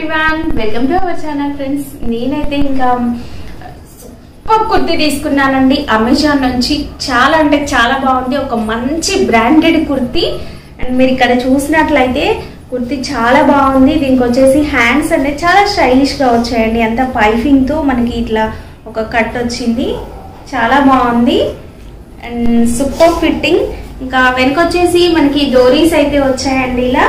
everyone welcome to our channel friends నేనైతే ఇంకా super kurti తీసుకున్నానండి అమెజాన్ నుంచి చాలా అంటే చాలా బాగుంది ఒక మంచి బ్రాండెడ్ కుర్తి అండ్ మీరు ఇక్కడ చూసినట్లయితే కుర్తి చాలా బాగుంది దీనికి వచ్చేసి హ్యాండ్స్ అనేది చాలా స్టైలిష్ గా వచ్చాయండి అంత పైపింగ్ తో మనకి ఇట్లా ఒక కట్ వచ్చింది చాలా బాగుంది అండ్ సూపర్ ఫిట్టింగ్ ఇంకా వెనక వచ్చేసి మనకి డోరీస్ అయితే వచ్చాయండి ఇలా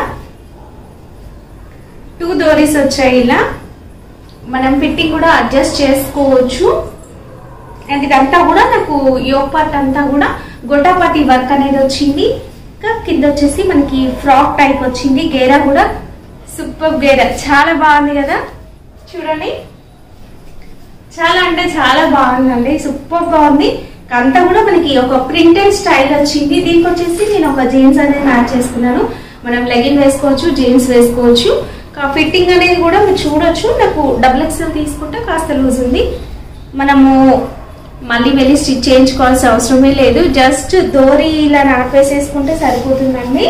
టూ డోరీస్ వచ్చాయి ఇలా మనం ఫిట్టింగ్ కూడా అడ్జస్ట్ చేసుకోవచ్చు అండ్ ఇదంతా కూడా నాకు యోగ్ పార్ట్ అంతా కూడా గొడ్డపాటి వర్క్ అనేది వచ్చింది ఇంకా కింద వచ్చేసి మనకి ఫ్రాక్ టైప్ వచ్చింది గేరా కూడా సూపర్ గేరా చాలా బాగుంది కదా చూడండి చాలా అంటే చాలా బాగుందండి సూపర్ బాగుంది అంతా కూడా మనకి ఒక ప్రింటెడ్ స్టైల్ వచ్చింది దీనికి వచ్చేసి నేను ఒక జీన్స్ అనేది మ్యాచ్ చేసుకున్నాను మనం లెగిన్ వేసుకోవచ్చు జీన్స్ వేసుకోవచ్చు ఫిట్టింగ్ అనేది కూడా మీరు చూడొచ్చు నాకు డబుల్ ఎక్స్ఎల్ తీసుకుంటే కాస్త లూజ్ ఉంది మనము మళ్ళీ వెళ్ళి స్టిచ్ చేయించుకోవాల్సిన అవసరమే లేదు జస్ట్ దోరి ఇలా నాపేసేసుకుంటే సరిపోతుందండి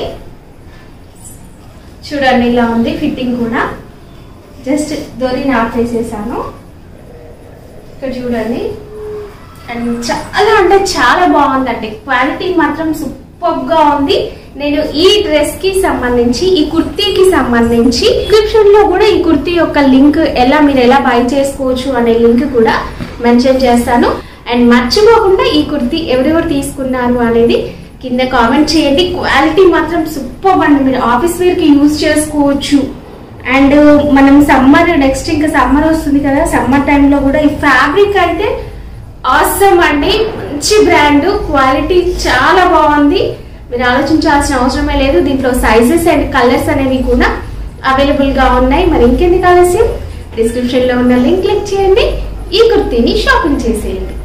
చూడండి ఇలా ఉంది ఫిట్టింగ్ కూడా జస్ట్ దోరి నాపేసేసాను ఇక్కడ చూడండి అండ్ చాలా అంటే చాలా బాగుందండి క్వాలిటీ మాత్రం సూపర్ గా ఉంది నేను ఈ డ్రెస్ కి సంబంధించి ఈ కుర్తీకి సంబంధించి డిస్క్రిప్షన్ లో కూడా ఈ కుర్తీ యొక్క లింక్ ఎలా మీరు ఎలా బై చేసుకోవచ్చు అనే లింక్ కూడా మెన్షన్ చేస్తాను అండ్ మర్చిపోకుండా ఈ కుర్తీ ఎవరెవరు తీసుకున్నారు అనేది కింద కామెంట్ చేయండి క్వాలిటీ మాత్రం సూపర్ అండి మీరు ఆఫీస్ వేర్ కి యూజ్ చేసుకోవచ్చు అండ్ మనం సమ్మర్ నెక్స్ట్ ఇంకా సమ్మర్ వస్తుంది కదా సమ్మర్ టైంలో కూడా ఈ ఫ్యాబ్రిక్ అయితే ఆసమ్ అండి మంచి బ్రాండ్ క్వాలిటీ చాలా బాగుంది మీరు ఆలోచించాల్సిన అవసరమే లేదు దీంట్లో సైజెస్ అండ్ కలర్స్ అనేవి కూడా అవైలబుల్ గా ఉన్నాయి మరి ఇంకెందుకు ఆలస్యం డిస్క్రిప్షన్ లో ఉన్న లింక్ క్లిక్ చేయండి ఈ కుర్తీని షాపింగ్ చేసేయండి